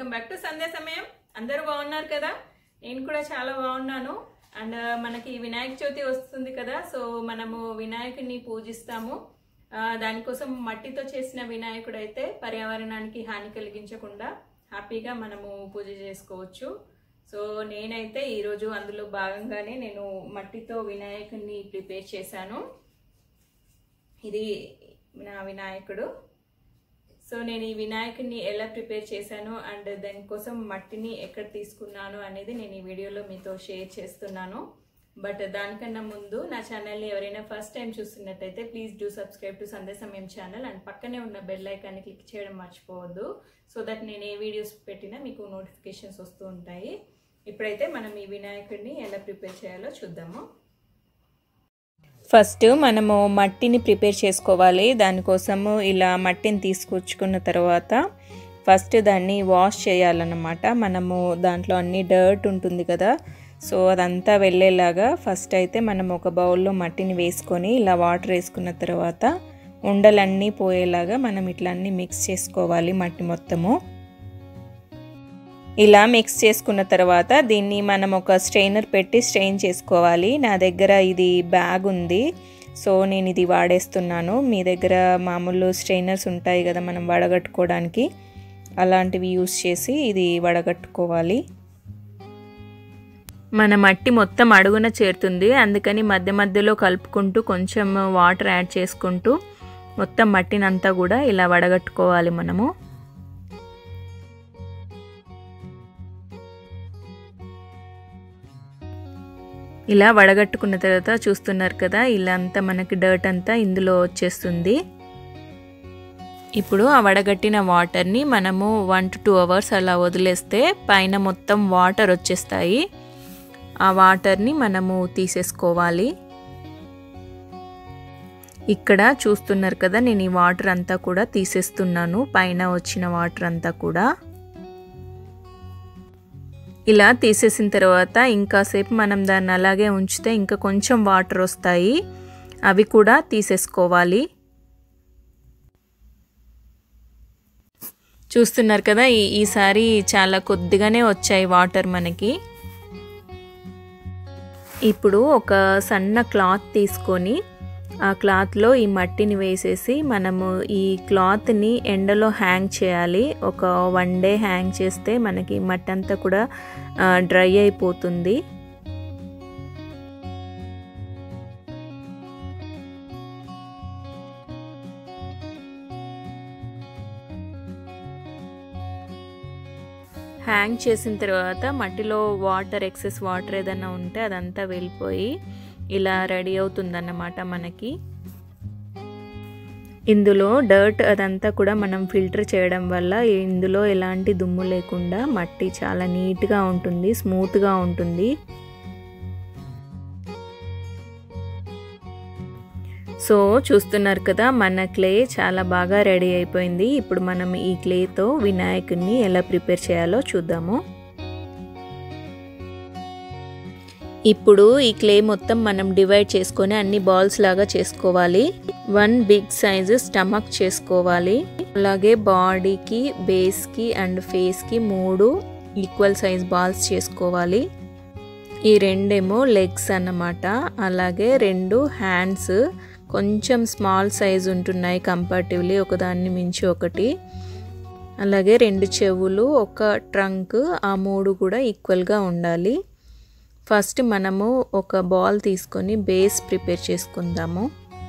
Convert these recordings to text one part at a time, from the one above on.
welcome back to సంధ్యా సమయం అందరూ బాగున్నారు కదా నేను కూడా చాలా బాగున్నాను అండ్ మనకి వినాయక చవితి వస్తుంది కదా సో మనము వినాయకుడిని పూజిస్తాము ఆ, దానికోసం మట్టితో చేసిన వినాయకుడు అయితే పర్యావరణానికి హాని కలిగించకుండా హ్యాపీగా మనము పూజ చేసుకోవచ్చు సో నేనైతే ఈరోజు అందులో భాగంగానే నేను మట్టితో వినాయకుడిని ప్రిపేర్ చేశాను ఇది నా వినాయకుడు సో నేను ఈ వినాయకుడిని ఎలా ప్రిపేర్ చేశాను అండ్ దానికోసం మట్టిని ఎక్కడ తీసుకున్నాను అనేది నేను ఈ వీడియోలో మీతో షేర్ చేస్తున్నాను బట్ దానికన్నా ముందు నా ఛానల్ని ఎవరైనా ఫస్ట్ టైం చూస్తున్నట్టయితే please do subscribe to Sandeshamayam channel and పక్కనే ఉన్న బెల్ ఐకాన్ని క్లిక్ చేయడం మర్చిపోవద్దు సో దట్ నేను ఏ వీడియోస్ పెట్టినా మీకు నోటిఫికేషన్స్ వస్తూ ఉంటాయి ఇప్పుడైతే మనం ఈ వినాయకుడిని ఎలా ప్రిపేర్ చేయాలో చూద్దాము ఫస్ట్ మనము మట్టిని ప్రిపేర్ చేసుకోవాలి దానికోసము ఇలా మట్టిని తీసుకొచ్చుకున్న తర్వాత ఫస్ట్ దాన్ని వాష్ చేయాలన్నమాట మనము దాంట్లో అన్ని డర్ట్ ఉంటుంది కదా సో అదంతా వెళ్ళేలాగా ఫస్ట్ అయితే మనం ఒక బౌల్లో మట్టిని వేసుకొని ఇలా వాటర్ వేసుకున్న తర్వాత ఉండలన్నీ పోయేలాగా మనం ఇట్లా అన్నీ మిక్స్ చేసుకోవాలి మట్టి మొత్తము ఇలా మిక్స్ చేసుకున్న తర్వాత దీన్ని మనం ఒక స్ట్రెయినర్ పెట్టి స్ట్రెయిన్ చేసుకోవాలి నా దగ్గర ఇది బ్యాగ్ ఉంది సో నేను ఇది వాడేస్తున్నాను మీ దగ్గర మామూలు స్ట్రెయినర్స్ ఉంటాయి కదా మనం వడగట్టుకోవడానికి అలాంటివి యూస్ చేసి ఇది వడగట్టుకోవాలి మన మట్టి మొత్తం అడుగున చేరుతుంది అందుకని మధ్య మధ్యలో కలుపుకుంటూ కొంచెం వాటర్ యాడ్ చేసుకుంటూ మొత్తం మట్టినంతా కూడా ఇలా వడగట్టుకోవాలి మనము ఇలా వడగట్టుకున్న తర్వాత చూస్తున్నారు కదా ఇలా అంతా మనకి డర్ట్ అంతా ఇందులో వచ్చేస్తుంది ఇప్పుడు ఆ వడగట్టిన వాటర్ని మనము వన్ టు టూ అవర్స్ అలా వదిలేస్తే పైన మొత్తం వాటర్ వచ్చేస్తాయి ఆ వాటర్ని మనము తీసేసుకోవాలి ఇక్కడ చూస్తున్నారు కదా నేను ఈ వాటర్ అంతా కూడా తీసేస్తున్నాను పైన వచ్చిన వాటర్ అంతా కూడా ఇలా తీసేసిన తర్వాత ఇంకాసేపు మనం దాన్ని అలాగే ఉంచితే ఇంకా కొంచెం వాటర్ వస్తాయి అవి కూడా తీసేసుకోవాలి చూస్తున్నారు కదా ఈ ఈసారి చాలా కొద్దిగానే వచ్చాయి వాటర్ మనకి ఇప్పుడు ఒక సన్న క్లాత్ తీసుకొని ఆ క్లాత్లో ఈ మట్టిని వేసేసి మనము ఈ క్లాత్ని ఎండలో హ్యాంగ్ చేయాలి ఒక వన్ డే హ్యాంగ్ చేస్తే మనకి మట్టి అంతా కూడా డ్రై అయిపోతుంది హ్యాంగ్ చేసిన తర్వాత మట్టిలో వాటర్ ఎక్సెస్ వాటర్ ఏదైనా ఉంటే అదంతా వెళ్ళిపోయి ఇలా రెడీ అవుతుందన్నమాట మనకి ఇందులో డర్ట్ అదంతా కూడా మనం ఫిల్టర్ చేయడం వల్ల ఇందులో ఎలాంటి దుమ్ము లేకుండా మట్టి చాలా నీట్గా ఉంటుంది స్మూత్గా ఉంటుంది సో చూస్తున్నారు కదా మన క్లే చాలా బాగా రెడీ అయిపోయింది ఇప్పుడు మనం ఈ క్లేతో వినాయకుడిని ఎలా ప్రిపేర్ చేయాలో చూద్దాము ఇప్పుడు ఈ క్లే మొత్తం మనం డివైడ్ చేసుకొని అన్ని బాల్స్ లాగా చేసుకోవాలి వన్ బిగ్ సైజు స్టమక్ చేసుకోవాలి అలాగే బాడీకి బేస్కి అండ్ ఫేస్కి మూడు ఈక్వల్ సైజ్ బాల్స్ చేసుకోవాలి ఈ రెండేమో లెగ్స్ అన్నమాట అలాగే రెండు హ్యాండ్స్ కొంచెం స్మాల్ సైజ్ ఉంటున్నాయి కంపారిటివ్లీ ఒకదాన్ని మించి ఒకటి అలాగే రెండు చెవులు ఒక ట్రంక్ ఆ మూడు కూడా ఈక్వల్గా ఉండాలి ఫస్ట్ మనము ఒక బాల్ తీసుకొని బేస్ ప్రిపేర్ చేసుకుందాము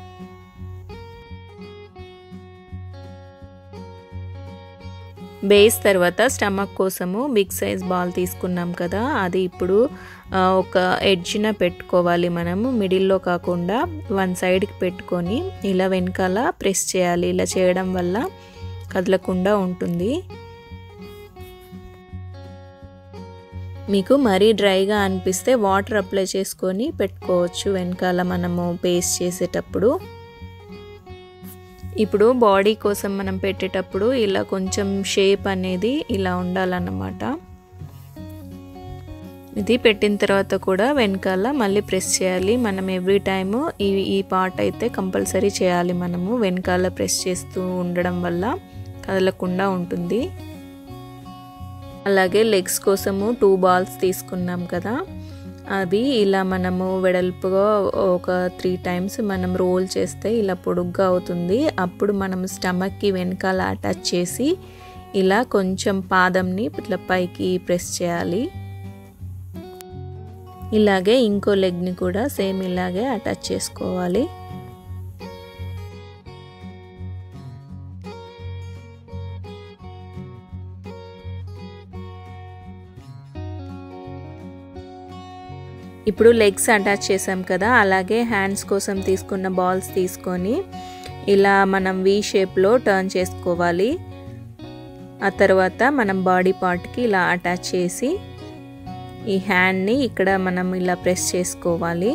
బేస్ తర్వాత స్టమక్ కోసము బిగ్ సైజ్ బాల్ తీసుకున్నాం కదా అది ఇప్పుడు ఒక ఎడ్జ్న పెట్టుకోవాలి మనము మిడిల్లో కాకుండా వన్ సైడ్కి పెట్టుకొని ఇలా వెనకాల ప్రెస్ చేయాలి ఇలా చేయడం వల్ల కదలకుండా ఉంటుంది మీకు మరీ డ్రైగా అనిపిస్తే వాటర్ అప్లై చేసుకొని పెట్టుకోవచ్చు వెనకాల మనము పేస్ట్ చేసేటప్పుడు ఇప్పుడు బాడీ కోసం మనం పెట్టేటప్పుడు ఇలా కొంచెం షేప్ అనేది ఇలా ఉండాలన్నమాట ఇది పెట్టిన తర్వాత కూడా వెనకాల మళ్ళీ ప్రెస్ చేయాలి మనం ఎవ్రీ టైము ఈ ఈ పార్ట్ అయితే కంపల్సరీ చేయాలి మనము వెనకాల ప్రెస్ చేస్తూ ఉండడం వల్ల కదలకుండా ఉంటుంది అలాగే లెగ్స్ కోసము టూ బాల్స్ తీసుకున్నాం కదా అవి ఇలా మనము వెడల్పుగా ఒక త్రీ టైమ్స్ మనం రోల్ చేస్తే ఇలా పొడుగ్గా అవుతుంది అప్పుడు మనం స్టమక్కి వెనకాల అటాచ్ చేసి ఇలా కొంచెం పాదంని ఇట్లా పైకి ప్రెస్ చేయాలి ఇలాగే ఇంకో లెగ్ని కూడా సేమ్ ఇలాగే అటాచ్ చేసుకోవాలి ఇప్పుడు లెగ్స్ అటాచ్ చేసాం కదా అలాగే హ్యాండ్స్ కోసం తీసుకున్న బాల్స్ తీసుకొని ఇలా మనం వి షేప్లో టర్న్ చేసుకోవాలి ఆ తర్వాత మనం బాడీ పార్ట్కి ఇలా అటాచ్ చేసి ఈ హ్యాండ్ని ఇక్కడ మనం ఇలా ప్రెస్ చేసుకోవాలి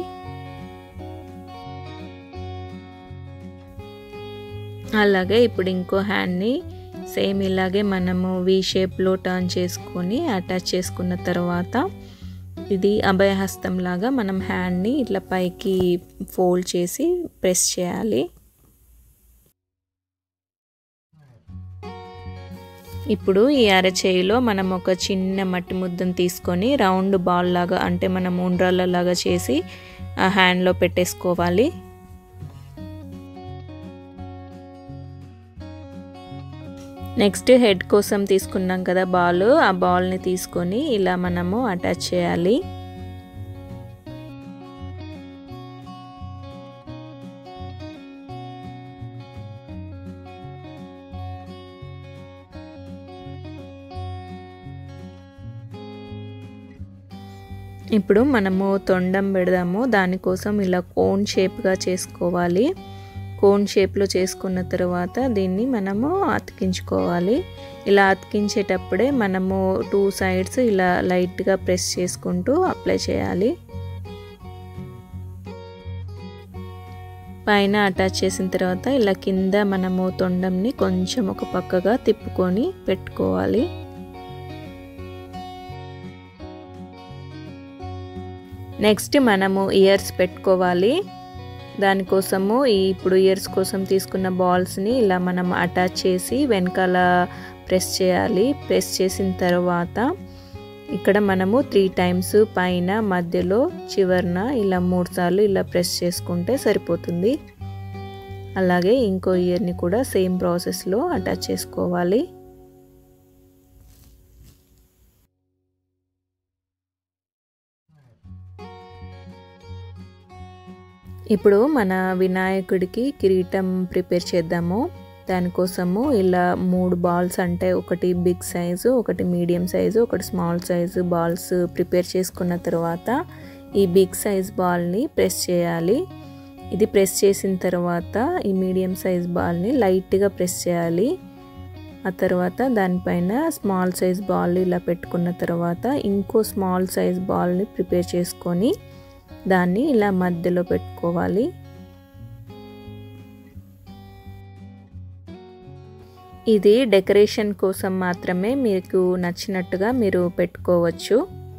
అలాగే ఇప్పుడు ఇంకో హ్యాండ్ని సేమ్ ఇలాగే మనము వి షేప్లో టర్న్ చేసుకొని అటాచ్ చేసుకున్న తర్వాత ఇది అభయహస్తం లాగా మనం హ్యాండ్ని ఇట్లా పైకి ఫోల్డ్ చేసి ప్రెస్ చేయాలి ఇప్పుడు ఈ అరచేయిలో మనం ఒక చిన్న మట్టి ముద్దను తీసుకొని రౌండ్ బాల్ లాగా అంటే మనం ఉండ్రాళ్ళ లాగా చేసి ఆ హ్యాండ్లో పెట్టేసుకోవాలి నెక్స్ట్ హెడ్ కోసం తీసుకున్నాం కదా బాల్ ఆ బాల్ని తీసుకొని ఇలా మనము అటాచ్ చేయాలి ఇప్పుడు మనము తొండం పెడదాము దానికోసం ఇలా కోన్ షేప్గా చేసుకోవాలి కోన్ షేప్లో చేసుకున్న తర్వాత దీన్ని మనము అతికించుకోవాలి ఇలా అతికించేటప్పుడే మనము టూ సైడ్స్ ఇలా లైట్గా ప్రెస్ చేసుకుంటూ అప్లై చేయాలి పైన అటాచ్ చేసిన తర్వాత ఇలా కింద మనము తొండంని కొంచెం ఒక పక్కగా తిప్పుకొని పెట్టుకోవాలి నెక్స్ట్ మనము ఇయర్స్ పెట్టుకోవాలి దానికోసము ఇప్పుడు ఇయర్స్ కోసం తీసుకున్న బాల్స్ని ఇలా మనం అటాచ్ చేసి వెనకాల ప్రెస్ చేయాలి ప్రెస్ చేసిన తర్వాత ఇక్కడ మనము త్రీ టైమ్స్ పైన మధ్యలో చివరన ఇలా మూడు సార్లు ఇలా ప్రెస్ చేసుకుంటే సరిపోతుంది అలాగే ఇంకో ఇయర్ని కూడా సేమ్ ప్రాసెస్లో అటాచ్ చేసుకోవాలి ఇప్పుడు మన వినాయకుడికి కిరీటం ప్రిపేర్ చేద్దాము దానికోసము ఇలా మూడు బాల్స్ అంటే ఒకటి బిగ్ సైజు ఒకటి మీడియం సైజు ఒకటి స్మాల్ సైజు బాల్స్ ప్రిపేర్ చేసుకున్న తర్వాత ఈ బిగ్ సైజ్ బాల్ని ప్రెస్ చేయాలి ఇది ప్రెస్ చేసిన తర్వాత ఈ మీడియం సైజ్ బాల్ని లైట్గా ప్రెస్ చేయాలి ఆ తర్వాత దానిపైన స్మాల్ సైజ్ బాల్ ఇలా పెట్టుకున్న తర్వాత ఇంకో స్మాల్ సైజ్ బాల్ని ప్రిపేర్ చేసుకొని దాన్ని ఇలా మధ్యలో పెట్టుకోవాలి ఇది డెకరేషన్ కోసం మాత్రమే మీకు నచ్చినట్టుగా మీరు పెట్టుకోవచ్చు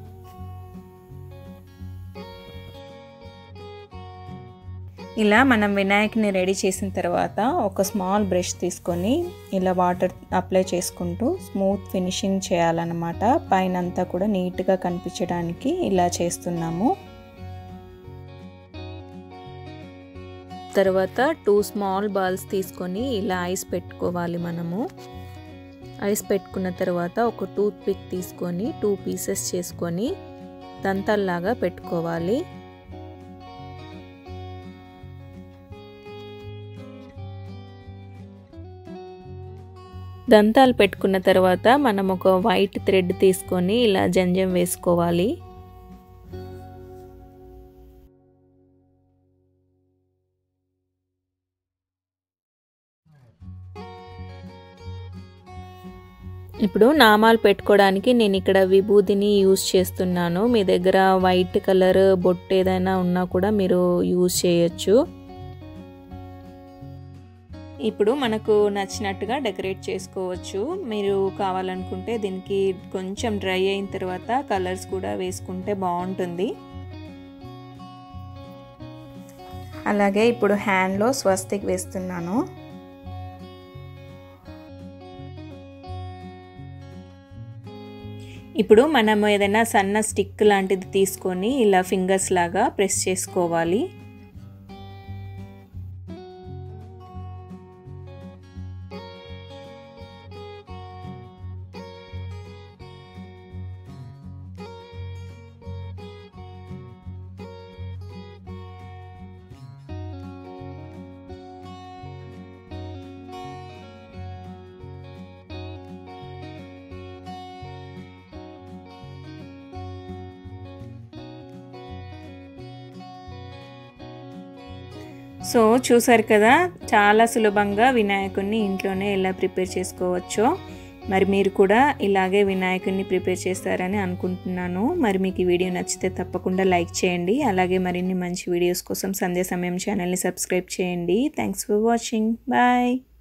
ఇలా మనం వినాయకుని రెడీ చేసిన తర్వాత ఒక స్మాల్ బ్రష్ తీసుకొని ఇలా వాటర్ అప్లై చేసుకుంటూ స్మూత్ ఫినిషింగ్ చేయాలన్నమాట పైన అంతా కూడా నీట్గా కనిపించడానికి ఇలా చేస్తున్నాము తర్వాత టూ స్మాల్ బాల్స్ తీసుకొని ఇలా ఐస్ పెట్టుకోవాలి మనము ఐస్ పెట్టుకున్న తర్వాత ఒక టూత్ పిక్ తీసుకొని టూ పీసెస్ చేసుకొని దంతాల్లాగా పెట్టుకోవాలి దంతాలు పెట్టుకున్న తర్వాత మనం ఒక వైట్ థ్రెడ్ తీసుకొని ఇలా జంజం వేసుకోవాలి ఇప్పుడు నామాలు పెట్టుకోవడానికి నేను ఇక్కడ విభూతిని యూజ్ చేస్తున్నాను మీ దగ్గర వైట్ కలర్ బొట్టు ఏదైనా ఉన్నా కూడా మీరు యూజ్ చేయొచ్చు ఇప్పుడు మనకు నచ్చినట్టుగా డెకరేట్ చేసుకోవచ్చు మీరు కావాలనుకుంటే దీనికి కొంచెం డ్రై అయిన తర్వాత కలర్స్ కూడా వేసుకుంటే బాగుంటుంది అలాగే ఇప్పుడు హ్యాండ్లో స్వస్తిక్ వేస్తున్నాను ఇప్పుడు మనం ఏదైనా సన్న స్టిక్ లాంటిది తీసుకొని ఇలా ఫింగర్స్ లాగా ప్రెస్ చేసుకోవాలి సో చూసారు కదా చాలా సులభంగా వినాయకుడిని ఇంట్లోనే ఎలా ప్రిపేర్ చేసుకోవచ్చో మరి మీరు కూడా ఇలాగే వినాయకుడిని ప్రిపేర్ చేస్తారని అనుకుంటున్నాను మరి మీకు ఈ వీడియో నచ్చితే తప్పకుండా లైక్ చేయండి అలాగే మరిన్ని మంచి వీడియోస్ కోసం సంధ్య సమయం ఛానల్ని సబ్స్క్రైబ్ చేయండి థ్యాంక్స్ ఫర్ వాచింగ్ బాయ్